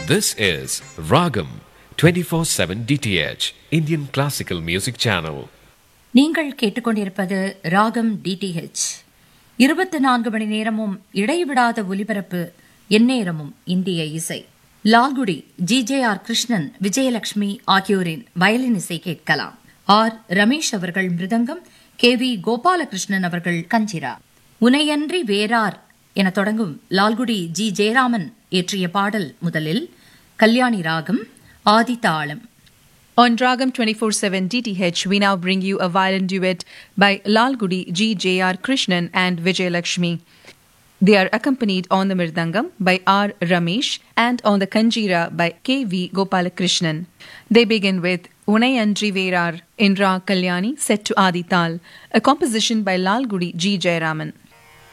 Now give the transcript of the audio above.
This is Ragam 24/7 DTH Indian Classical Music Channel. நீங்கள் கேட்டுக்கொண்டிருப்பது ராகம் டிடிஹெச் இருபத்தி நான்கு மணி நேரமும் இடைவிடாத ஒலிபரப்பு எந்நேரமும் இந்திய இசை Lalgudi G J R Krishnan Vijayalakshmi ஆகியோரின் வயலின் இசை கேட்கலாம் ஆர் ரமேஷ் அவர்கள் மிருதங்கம் கே வி கோபாலகிருஷ்ணன் அவர்கள் கஞ்சிரா உனையன்றி வேறார் என தொடங்கும் லால்குடி ஜி ஜெயராமன் இயற்றிய பாடல் முதலில் கல்யாணி ராகம் ஆதி தாளம் On Dragam 24/7 DTH, we now bring you a violin duet by Lal Gudi G. J. R. Krishnan and Vijay Lakshmi. They are accompanied on the Mirdangam by R. Ramesh and on the Kanjira by K. V. Gopalakrishnan. They begin with Unai Andri Verar in Ra Kalyani set to Adi Tal, a composition by Lal Gudi G. Jayaraman.